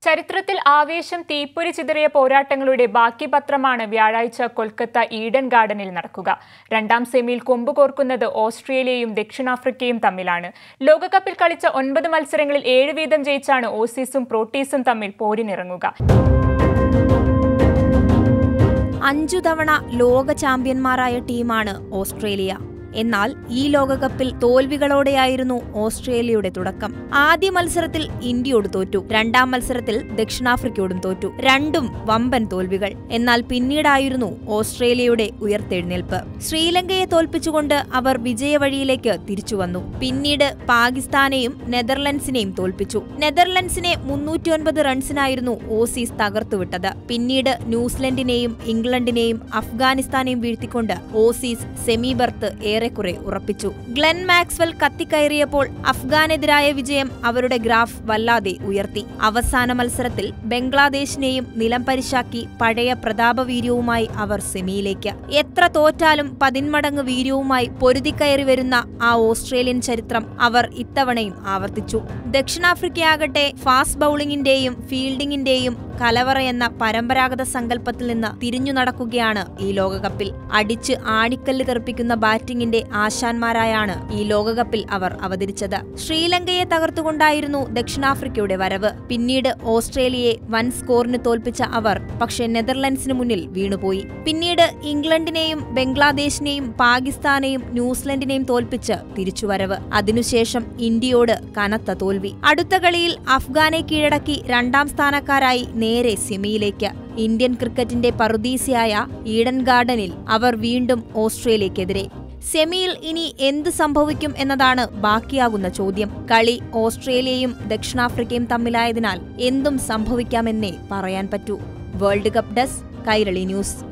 ചരിത്രത്തിൽ ആവേശം തീപ്പൊരി ചിതറിയ പോരാട്ടങ്ങളുടെ ബാക്കി പത്രമാണ് വ്യാഴാഴ്ച കൊൽക്കത്ത ഈഡൻ ഗാർഡനിൽ നടക്കുക രണ്ടാം സെമിയിൽ കൊമ്പ് കോർക്കുന്നത് ഓസ്ട്രേലിയയും ദക്ഷിണാഫ്രിക്കയും തമ്മിലാണ് ലോകകപ്പിൽ കളിച്ച ഒൻപത് മത്സരങ്ങളിൽ ഏഴ് വീതം ജയിച്ചാണ് ഓസീസും പ്രോട്ടീസും തമ്മിൽ പോരിനിറങ്ങുക അഞ്ചു തവണ ലോക ചാമ്പ്യന്മാരായ ടീമാണ് ഓസ്ട്രേലിയ എന്നാൽ ഈ ലോകകപ്പിൽ തോൽവികളോടെയായിരുന്നു ഓസ്ട്രേലിയയുടെ തുടക്കം ആദ്യ മത്സരത്തിൽ ഇന്ത്യയോട് തോറ്റു രണ്ടാം മത്സരത്തിൽ ദക്ഷിണാഫ്രിക്കയോടും തോറ്റു രണ്ടും വമ്പൻ തോൽവികൾ എന്നാൽ പിന്നീടായിരുന്നു ഓസ്ട്രേലിയയുടെ ഉയർത്തെഴുന്നേൽപ്പ് ശ്രീലങ്കയെ തോൽപ്പിച്ചുകൊണ്ട് അവർ വിജയവഴിയിലേക്ക് തിരിച്ചുവന്നു പിന്നീട് പാകിസ്ഥാനെയും നെതർലൻഡ്സിനെയും തോൽപ്പിച്ചു നെതർലൻഡ്സിനെ മുന്നൂറ്റിയൊൻപത് റൺസിനായിരുന്നു ഓസീസ് തകർത്തുവിട്ടത് പിന്നീട് ന്യൂസിലൻഡിനെയും ഇംഗ്ലണ്ടിനെയും അഫ്ഗാനിസ്ഥാനെയും വീഴ്ത്തിക്കൊണ്ട് ഓസീസ് സെമി ബർത്ത് ഏറെക്കുറെ ഉറപ്പിച്ചു ഗ്ലെൻ മാക്സ്വെൽ കത്തിക്കയറിയപ്പോൾ അഫ്ഗാനെതിരായ വിജയം അവരുടെ ഗ്രാഫ് വല്ലാതെ ഉയർത്തി അവസാന മത്സരത്തിൽ ബംഗ്ലാദേശിനെയും നിലം പരിശാക്കി പഴയ പ്രതാപവീര്യവുമായി അവർ സെമിയിലേക്ക് എത്ര തോറ്റാലും പതിന്മടങ്ങ് വീര്യവുമായി പൊരുതിക്കയറി വരുന്ന ആ ഓസ്ട്രേലിയൻ ചരിത്രം അവർ ഇത്തവണയും ആവർത്തിച്ചു ദക്ഷിണാഫ്രിക്കയാകട്ടെ ഫാസ്റ്റ് ബൌളിംഗിന്റെയും ഫീൽഡിംഗിന്റെയും കലവറയെന്ന പരമ്പരാഗത സങ്കല്പത്തിൽ നിന്ന് തിരിഞ്ഞു നടക്കുകയാണ് ഈ ലോകകപ്പിൽ അടിച്ച് ആണിക്കല്ല് തെറിപ്പിക്കുന്ന ബാറ്റിംഗിന്റെ ആശാന്മാരായാണ് ഈ ലോകകപ്പിൽ അവർ അവതരിച്ചത് ശ്രീലങ്കയെ തകർത്തുകൊണ്ടായിരുന്നു ദക്ഷിണാഫ്രിക്കയുടെ വരവ് പിന്നീട് ഓസ്ട്രേലിയയെ വൻ സ്കോറിന് തോൽപ്പിച്ച അവർ പക്ഷേ നെതർലൻഡ്സിന് മുന്നിൽ വീണുപോയി പിന്നീട് ഇംഗ്ലണ്ടിനെയും ബംഗ്ലാദേശിനെയും പാകിസ്ഥാനെയും ന്യൂസിലൻഡിനെയും തോൽപ്പിച്ച് തിരിച്ചുവരവ് അതിനുശേഷം ഇന്ത്യയോട് കനത്ത തോൽവി അടുത്ത കളിയിൽ അഫ്ഗാനെ കീഴടക്കി രണ്ടാം സ്ഥാനക്കാരായി നേരെ സെമിയിലേക്ക് ഇന്ത്യൻ ക്രിക്കറ്റിന്റെ പറുദീസയായ ഈഡൻ ഗാർഡനിൽ അവർ വീണ്ടും ഓസ്ട്രേലിയക്കെതിരെ സെമിയിൽ ഇനി എന്ത് സംഭവിക്കും എന്നതാണ് ബാക്കിയാകുന്ന ചോദ്യം കളി ഓസ്ട്രേലിയയും ദക്ഷിണാഫ്രിക്കയും തമ്മിലായതിനാൽ എന്തും സംഭവിക്കാമെന്നേ പറയാൻ പറ്റൂ world cup desk Kairali news